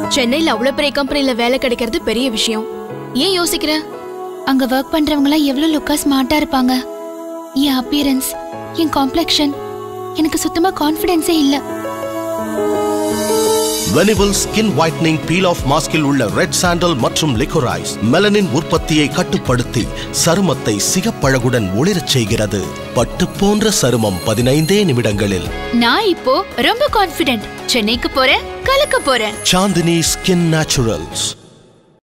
சென்னையில அவ்வளவு பெரிய கம்பெனில வேலை கிடைக்கிறது பெரிய விஷயம் ஏன் யோசிக்கிற அங்க ஒர்க் பண்றவங்க எவ்வளவு லுக்கா ஸ்மார்ட்டா இருப்பாங்க என் அப்பியரன்ஸ் என் காம்ப்ளெக்ஷன் எனக்கு சுத்தமா கான்ஃபிடென்ஸே இல்ல வெனிவல் ஸ்கின் ஒயிட்னிங் பீல் ஆஃப் மாஸ்கில் உள்ள ரெட் சாண்டல் மற்றும் லிக்கோரைஸ் மெலனின் உற்பத்தியை கட்டுப்படுத்தி சருமத்தை சிகப்பழகுடன் ஒளிரச் செய்கிறது பட்டு போன்ற சருமம் பதினைந்தே நிமிடங்களில் நான் இப்போ ரொம்ப கான்ஃபிடென்ட் சென்னைக்கு போறேன் கலக்க போறேன் சாந்தினி ஸ்கின் நேச்சுரல்ஸ்